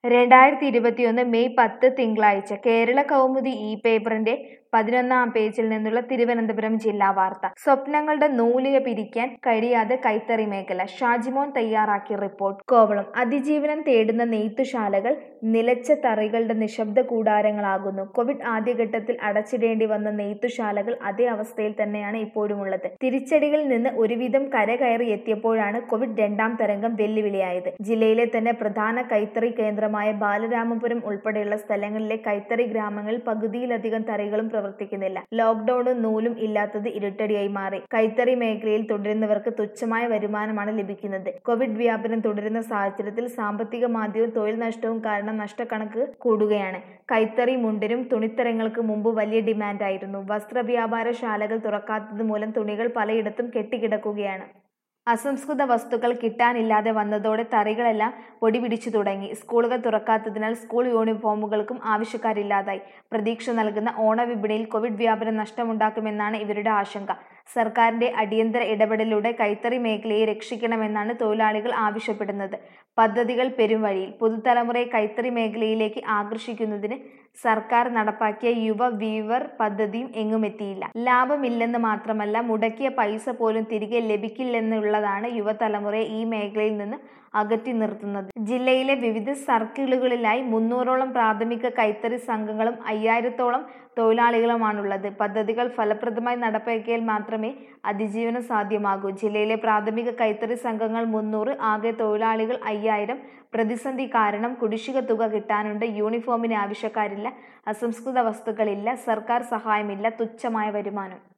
രണ്ടായിരത്തി ഇരുപത്തിയൊന്ന് മെയ് പത്ത് തിങ്കളാഴ്ച കേരള കൗമുദി ഈ പേപ്പറിന്റെ പതിനൊന്നാം പേജിൽ നിന്നുള്ള തിരുവനന്തപുരം ജില്ലാ വാർത്ത സ്വപ്നങ്ങളുടെ നൂലിക പിരിക്കാൻ കഴിയാതെ കൈത്തറി മേഖല ഷാജിമോൻ തയ്യാറാക്കിയ റിപ്പോർട്ട് കോവളം അതിജീവനം തേടുന്ന നെയ്ത്തുശാലകൾ നിലച്ച തറികളുടെ നിശബ്ദ കൂടാരങ്ങളാകുന്നു കോവിഡ് ആദ്യഘട്ടത്തിൽ അടച്ചിടേണ്ടി വന്ന നെയ്ത്തുശാലകൾ അതേ അവസ്ഥയിൽ തന്നെയാണ് ഇപ്പോഴുമുള്ളത് തിരിച്ചടികളിൽ നിന്ന് ഒരുവിധം കരകയറി എത്തിയപ്പോഴാണ് കോവിഡ് രണ്ടാം തരംഗം വെല്ലുവിളിയായത് ജില്ലയിലെ തന്നെ പ്രധാന കൈത്തറി കേന്ദ്രമായ ബാലരാമപുരം ഉൾപ്പെടെയുള്ള സ്ഥലങ്ങളിലെ കൈത്തറി ഗ്രാമങ്ങളിൽ പകുതിയിലധികം തറികളും പ്രവർത്തിക്കുന്നില്ല ലോക്ക്ഡൌണും നൂലും ഇല്ലാത്തത് ഇരുട്ടടിയായി മാറി കൈത്തറി മേഖലയിൽ തുടരുന്നവർക്ക് തുച്ഛമായ വരുമാനമാണ് ലഭിക്കുന്നത് കോവിഡ് വ്യാപനം തുടരുന്ന സാഹചര്യത്തിൽ സാമ്പത്തിക മാന്ദ്യവും തൊഴിൽ നഷ്ടവും കാരണം നഷ്ടക്കണക്ക് കൂടുകയാണ് കൈത്തറി മുണ്ടിനും തുണിത്തരങ്ങൾക്ക് മുമ്പ് വലിയ ഡിമാൻഡായിരുന്നു വസ്ത്രവ്യാപാരശാലകൾ തുറക്കാത്തത് മൂലം തുണികൾ പലയിടത്തും കെട്ടിക്കിടക്കുകയാണ് അസംസ്കൃത വസ്തുക്കൾ കിട്ടാനില്ലാതെ വന്നതോടെ തറികളെല്ലാം പൊടി പിടിച്ചു തുടങ്ങി സ്കൂളുകൾ തുറക്കാത്തതിനാൽ സ്കൂൾ യൂണിഫോമുകൾക്കും ആവശ്യക്കാരില്ലാതായി പ്രതീക്ഷ നൽകുന്ന ഓണവിപണിയിൽ കോവിഡ് വ്യാപനം നഷ്ടമുണ്ടാക്കുമെന്നാണ് ഇവരുടെ ആശങ്ക സർക്കാരിന്റെ അടിയന്തര ഇടപെടലിലൂടെ കൈത്തറി മേഖലയെ രക്ഷിക്കണമെന്നാണ് തൊഴിലാളികൾ ആവശ്യപ്പെടുന്നത് പദ്ധതികൾ പെരുംവഴിയിൽ പുതുതലമുറയെ കൈത്തറി മേഖലയിലേക്ക് ആകർഷിക്കുന്നതിന് സർക്കാർ നടപ്പാക്കിയ യുവ വീവർ പദ്ധതിയും എങ്ങുമെത്തിയില്ല ലാഭമില്ലെന്ന് മാത്രമല്ല മുടക്കിയ പൈസ പോലും തിരികെ ലഭിക്കില്ലെന്നുള്ളതാണ് യുവതലമുറയെ ഈ മേഖലയിൽ നിന്ന് അകറ്റി നിർത്തുന്നത് ജില്ലയിലെ വിവിധ സർക്കിളുകളിലായി മുന്നൂറോളം പ്രാഥമിക കൈത്തറി സംഘങ്ങളും അയ്യായിരത്തോളം തൊഴിലാളികളുമാണുള്ളത് പദ്ധതികൾ ഫലപ്രദമായി നടപ്പാക്കിയാൽ മാത്രമേ അതിജീവനം സാധ്യമാകൂ ജില്ലയിലെ പ്രാഥമിക കൈത്തറി സംഘങ്ങൾ മുന്നൂറ് ആകെ തൊഴിലാളികൾ അയ്യായിരം പ്രതിസന്ധി കാരണം കുടിശ്ശിക തുക കിട്ടാനുണ്ട് യൂണിഫോമിന് ആവശ്യക്കാരില്ല അസംസ്കൃത വസ്തുക്കളില്ല സർക്കാർ സഹായമില്ല തുച്ഛമായ വരുമാനം